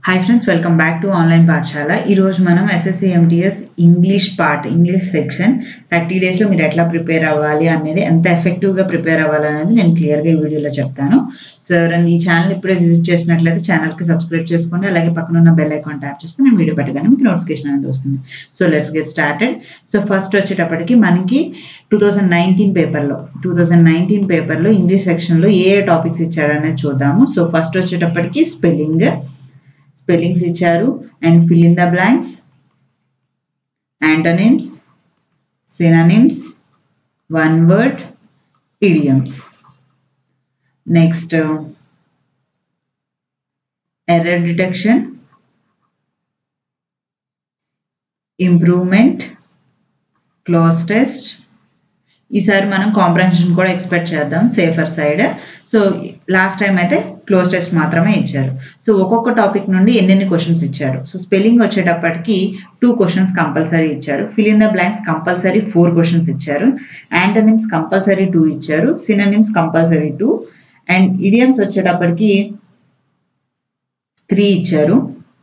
hi friends welcome back to online Pathashala ఈరోజు మనం SSC MTS English part English section thirty డేస్లో మీరు ఎట్లా ప్రిపేర్ అవ్వాలి అనేది ఎంత ఎఫెక్టివ్గా ప్రిపేర్ అవ్వాలి అనేది నేను క్లియర్గా ఈ వీడియోలో చెప్తాను సో ఎవరైనా ఈ ఛానల్ ఇప్పుడే విజిట్ చేసినట్లయితే ఛానల్కి సబ్స్క్రైబ్ చేసుకోండి అలాగే పక్కన ఉన్న బెల్ ఐకాన్ ట్యాప్ చేస్తే నేను వీడియో పెట్టగానే మీకు నోటిఫికేషన్ అనేది వస్తుంది so let's get started so first వచ్చేటప్పటికి మనకి టూ థౌజండ్ నైన్టీన్ పేపర్లో టూ థౌజండ్ నైన్టీన్ పేపర్లో ఇంగ్లీష్ సెక్షన్లో ఏ ఏ టాపిక్స్ ఇచ్చారనేది చూద్దాము సో ఫస్ట్ వచ్చేటప్పటికి స్పెల్లింగ్ స్పెల్లింగ్స్ ఇచ్చారు and fill in the blanks antonyms synonyms one word idioms next error detection improvement cloze test ఈసారి మనం కాంప్రహెన్షన్ కూడా ఎక్స్పెక్ట్ చేద్దాం safer side so last time అయితే క్లోజ్ టెస్ట్ మాత్రమే ఇచ్చారు సో ఒక్కొక్క టాపిక్ నుండి ఎన్నెన్ని క్వశ్చన్స్ ఇచ్చారు సో స్పెల్లింగ్ వచ్చేటప్పటికి టూ క్వశ్చన్స్ కంపల్సరీ ఇచ్చారు fill in the blanks compulsory four questions ఇచ్చారు యాంటనిమ్స్ కంపల్సరీ టూ ఇచ్చారు synonyms compulsory two and idioms వచ్చేటప్పటికి త్రీ ఇచ్చారు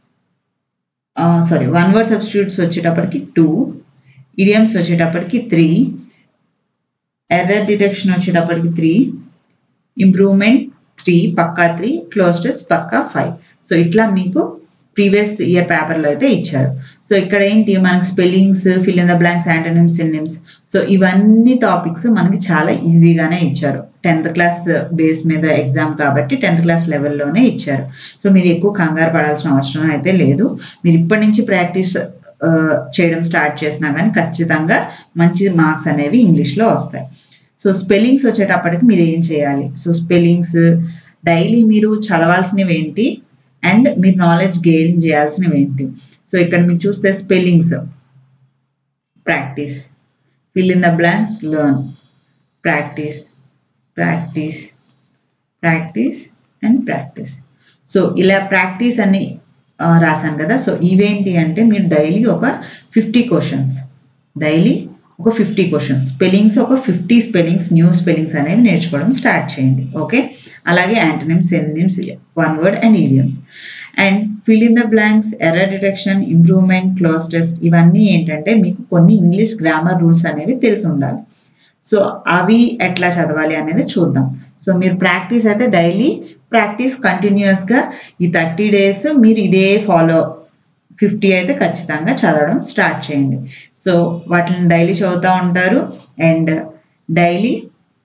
సారీ వన్ వర్డ్ సబ్స్టిట్యూట్స్ వచ్చేటప్పటికి టూ ఇడియమ్స్ వచ్చేటప్పటికి త్రీ ఎర్రర్ డిటెక్షన్ వచ్చేటప్పటికి త్రీ ఇంప్రూవ్మెంట్ త్రీ పక్కా three cloze test పక్కా five so ఇట్లా మీకు ప్రీవియస్ ఇయర్ పేపర్లో అయితే ఇచ్చారు సో ఇక్కడ ఏంటి మనకి spellings fill in the blanks antonyms synonyms so ఇవన్నీ టాపిక్స్ మనకి చాలా ఈజీగానే ఇచ్చారు టెన్త్ క్లాస్ బేస్ మీద ఎగ్జామ్ కాబట్టి టెన్త్ క్లాస్ లెవెల్లోనే ఇచ్చారు సో మీరు ఎక్కువ కంగారు పడాల్సిన అవసరం అయితే లేదు మీరు ఇప్పటి నుంచి ప్రాక్టీస్ చేయడం స్టార్ట్ చేసినా కానీ ఖచ్చితంగా మంచి మార్క్స్ అనేవి ఇంగ్లీష్లో వస్తాయి సో స్పెల్లింగ్స్ వచ్చేటప్పటికి మీరు ఏం చేయాలి సో స్పెల్లింగ్స్ డైలీ మీరు చదవాల్సినవి ఏంటి అండ్ మీరు నాలెడ్జ్ గెయిన్ చేయాల్సినవి ఏంటి సో ఇక్కడ మీరు చూస్తే spellings practice fill in the blanks learn practice practice practice and practice so ఇలా ప్రాక్టీస్ అని రాశాను కదా సో ఇవేంటి అంటే మీరు డైలీ ఒక ఫిఫ్టీ క్వశ్చన్స్ డైలీ ఒక ఫిఫ్టీ క్వశ్చన్స్ స్పెల్లింగ్స్ ఒక ఫిఫ్టీ స్పెల్లింగ్స్ న్యూ స్పెల్లింగ్స్ అనేవి నేర్చుకోవడం స్టార్ట్ చేయండి ఓకే అలాగే యాంటనిమ్స్ ఎనిమ్స్ one word and idioms and fill in the blanks error detection improvement cloze test ఇవన్నీ ఏంటంటే మీకు కొన్ని ఇంగ్లీష్ గ్రామర్ రూల్స్ అనేవి తెలిసి ఉండాలి సో అవి ఎట్లా చదవాలి అనేది చూద్దాం సో మీరు ప్రాక్టీస్ అయితే డైలీ ప్రాక్టీస్ కంటిన్యూస్గా ఈ థర్టీ డేస్ మీరు ఇదే ఫాలో ఫిఫ్టీ అయితే ఖచ్చితంగా చదవడం స్టార్ట్ చేయండి సో వాటిని డైలీ చదువుతూ ఉంటారు అండ్ డైలీ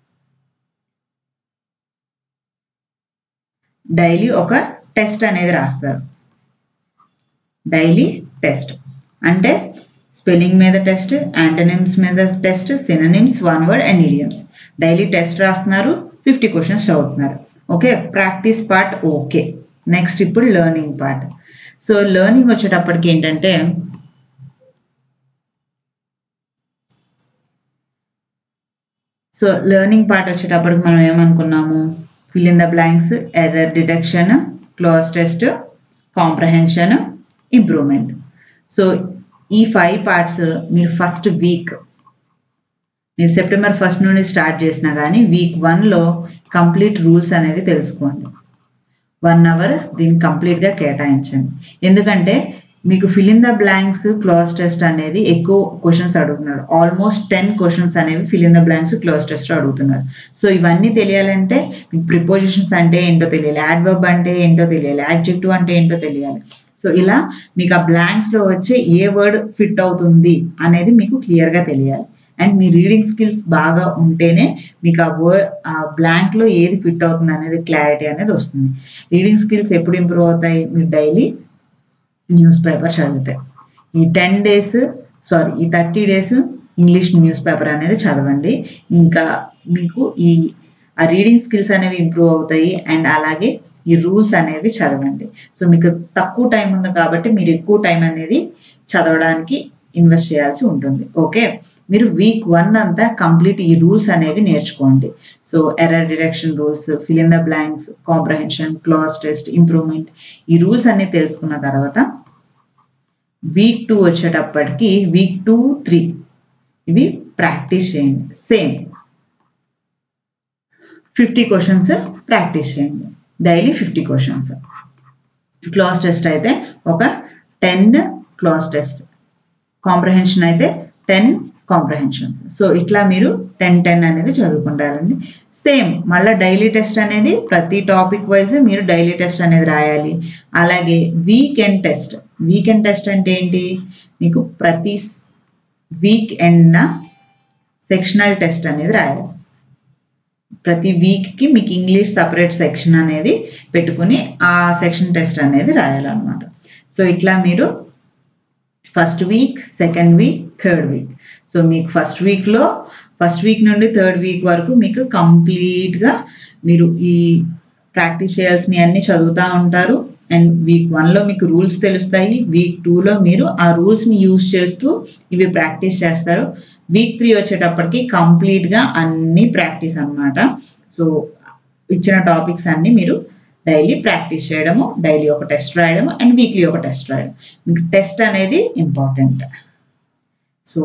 డైలీ ఒక టెస్ట్ అనేది రాస్తారు డైలీ టెస్ట్ అంటే స్పెల్లింగ్ మీద టెస్ట్ యాంటనిమ్స్ మీద test synonyms one word and idioms daily test రాస్తున్నారు ఫిఫ్టీ క్వశ్చన్స్ చదువుతున్నారు okay practice part okay next ఇప్పుడు లెర్నింగ్ పార్ట్ సో లెర్నింగ్ వచ్చేటప్పటికి ఏంటంటే సో లెర్నింగ్ పార్ట్ వచ్చేటప్పటికి మనం ఏమనుకున్నాము fill in the blanks error detection cloze test comprehension improvement so ఈ five parts మీరు ఫస్ట్ వీక్ మీరు సెప్టెంబర్ ఫస్ట్ నుండి స్టార్ట్ చేసినా కానీ వీక్ వన్లో కంప్లీట్ రూల్స్ అనేవి తెలుసుకోండి వన్ అవర్ దీన్ని కంప్లీట్గా కేటాయించండి ఎందుకంటే మీకు fill in the blanks cloze test అనేది ఎక్కువ క్వశ్చన్స్ అడుగుతున్నాడు ఆల్మోస్ట్ టెన్ క్వశ్చన్స్ అనేవి fill in the blanks cloze test అడుగుతున్నారు సో ఇవన్నీ తెలియాలంటే మీకు ప్రిపోజిషన్స్ అంటే ఏంటో తెలియాలి యాడ్వర్బ్ అంటే ఏంటో తెలియాలి యాడ్జెక్టివ్ అంటే ఏంటో తెలియాలి సో ఇలా మీకు ఆ బ్లాంక్స్లో వచ్చే ఏ వర్డ్ ఫిట్ అవుతుంది అనేది మీకు క్లియర్గా తెలియాలి అండ్ మీ రీడింగ్ స్కిల్స్ బాగా ఉంటేనే మీకు ఆ వర్డ్ ఆ బ్లాంక్లో ఏది ఫిట్ అవుతుంది అనేది క్లారిటీ అనేది వస్తుంది రీడింగ్ స్కిల్స్ ఎప్పుడు ఇంప్రూవ్ అవుతాయి మీరు డైలీ న్యూస్ పేపర్ చదివితే ఈ టెన్ డేస్ సారీ ఈ thirty days English newspaper అనేది చదవండి ఇంకా మీకు ఈ ఆ రీడింగ్ స్కిల్స్ అనేవి ఇంప్రూవ్ అవుతాయి అండ్ అలాగే ఈ రూల్స్ అనేవి చదవండి సో మీకు తక్కువ టైం ఉంది కాబట్టి మీరు ఎక్కువ టైం అనేది చదవడానికి ఇన్వెస్ట్ చేయాల్సి ఉంటుంది ఓకే మీరు వీక్ వన్ అంతా కంప్లీట్ ఈ రూల్స్ అనేవి నేర్చుకోండి so error direction rules fill in the blanks comprehension class test improvement ఈ రూల్స్ అన్ని తెలుసుకున్న తర్వాత వీక్ టూ వచ్చేటప్పటికి వీక్ టూ త్రీ ఇవి ప్రాక్టీస్ చేయండి సేమ్ ఫిఫ్టీ క్వశ్చన్స్ ప్రాక్టీస్ చేయండి daily fifty questions class test అయితే ఒక టెన్ క్లాస్ టెస్ట్ కాంప్రహెన్షన్ అయితే టెన్ కాంప్రహెన్షన్స్ సో ఇట్లా మీరు టెన్ టెన్ అనేది చదువుకుంటారండి సేమ్ మళ్ళీ డైలీ టెస్ట్ అనేది ప్రతి టాపిక్ వైజ్ మీరు డైలీ టెస్ట్ అనేది రాయాలి అలాగే వీకెండ్ టెస్ట్ వీకెండ్ టెస్ట్ అంటే ఏంటి మీకు ప్రతి వీక్ ఎండ్న సెక్షనల్ టెస్ట్ అనేది రాయాలి ప్రతి వీక్కి మీకు ఇంగ్లీష్ సపరేట్ సెక్షన్ అనేది పెట్టుకుని ఆ సెక్షన్ టెస్ట్ అనేది రాయాలన్నమాట సో ఇట్లా మీరు first week second week third week so మీకు ఫస్ట్ వీక్లో ఫస్ట్ వీక్ నుండి థర్డ్ వీక్ వరకు మీకు కంప్లీట్గా మీరు ఈ ప్రాక్టీస్ చేయాల్సినవి అన్నీ చదువుతూ ఉంటారు అండ్ వీక్ వన్లో మీకు రూల్స్ తెలుస్తాయి వీక్ టూలో మీరు ఆ రూల్స్ని యూజ్ చేస్తూ ఇవి ప్రాక్టీస్ చేస్తారు వీక్ త్రీ వచ్చేటప్పటికి కంప్లీట్గా అన్ని ప్రాక్టీస్ అన్నమాట సో ఇచ్చిన టాపిక్స్ అన్ని మీరు డైలీ ప్రాక్టీస్ చేయడము డైలీ ఒక టెస్ట్ రాయడము అండ్ వీక్లీ ఒక టెస్ట్ రాయడం మీకు టెస్ట్ అనేది ఇంపార్టెంట్ సో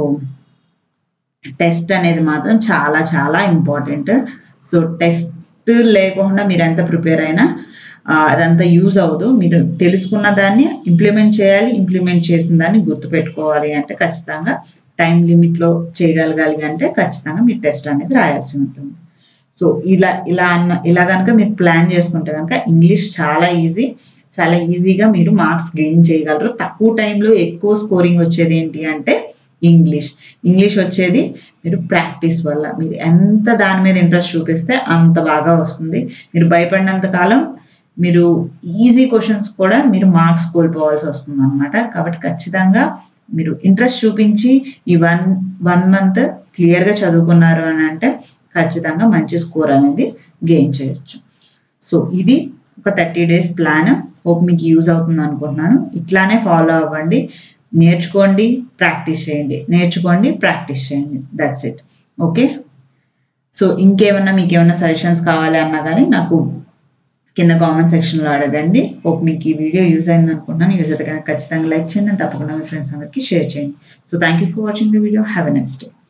టెస్ట్ అనేది మాత్రం చాలా చాలా ఇంపార్టెంట్ సో టెస్ట్ లేకుండా మీరు ఎంత ప్రిపేర్ అయినా ఆ, అదంతా యూజ్ అవ్వదు మీరు తెలుసుకున్న దాన్ని ఇంప్లిమెంట్ చేయాలి ఇంప్లిమెంట్ చేసిన దాన్ని గుర్తుపెట్టుకోవాలి అంటే ఖచ్చితంగా టైం లిమిట్లో చేయగలగాలి అంటే ఖచ్చితంగా మీరు టెస్ట్ అనేది రాయాల్సి ఉంటుంది సో ఇలా ఇలా అన్న ఇలా కనుక మీరు ప్లాన్ చేసుకుంటే కనుక ఇంగ్లీష్ చాలా ఈజీ చాలా ఈజీగా మీరు మార్క్స్ గెయిన్ చేయగలరు తక్కువ టైంలో ఎక్కువ స్కోరింగ్ వచ్చేది ఏంటి అంటే ఇంగ్లీష్ ఇంగ్లీష్ వచ్చేది మీరు ప్రాక్టీస్ వల్ల మీరు ఎంత దాని మీద ఇంట్రెస్ట్ చూపిస్తే అంత బాగా వస్తుంది మీరు భయపడినంత కాలం మీరు ఈజీ క్వశ్చన్స్ కూడా మీరు మార్క్స్ కోల్పోవాల్సి వస్తుంది అనమాట కాబట్టి ఖచ్చితంగా మీరు ఇంట్రెస్ట్ చూపించి ఈ వన్ వన్ మంత్ క్లియర్గా చదువుకున్నారు అని అంటే ఖచ్చితంగా మంచి స్కోర్ అనేది గెయిన్ చేయొచ్చు సో ఇది ఒక థర్టీ డేస్ ప్లాన్ హోప్ మీకు యూజ్ అవుతుంది అనుకుంటున్నాను ఇట్లానే ఫాలో అవ్వండి నేర్చుకోండి ప్రాక్టీస్ చేయండి నేర్చుకోండి ప్రాక్టీస్ చేయండి దట్స్ ఇట్ ఓకే సో ఇంకేమన్నా మీకు ఏమైనా సజెషన్స్ కావాలి అన్నా కానీ నాకు కింద కామెంట్ సెక్షన్లో అడగండి హోప్ మీకు ఈ వీడియో యూజ్ అయింది అనుకుంటున్నాను యూజ్ అయితే కనుక ఖచ్చితంగా లైక్ చేయండి and తప్పకుండా మీ ఫ్రెండ్స్ అందరికీ షేర్ చేయండి so thank you for watching the video have a next day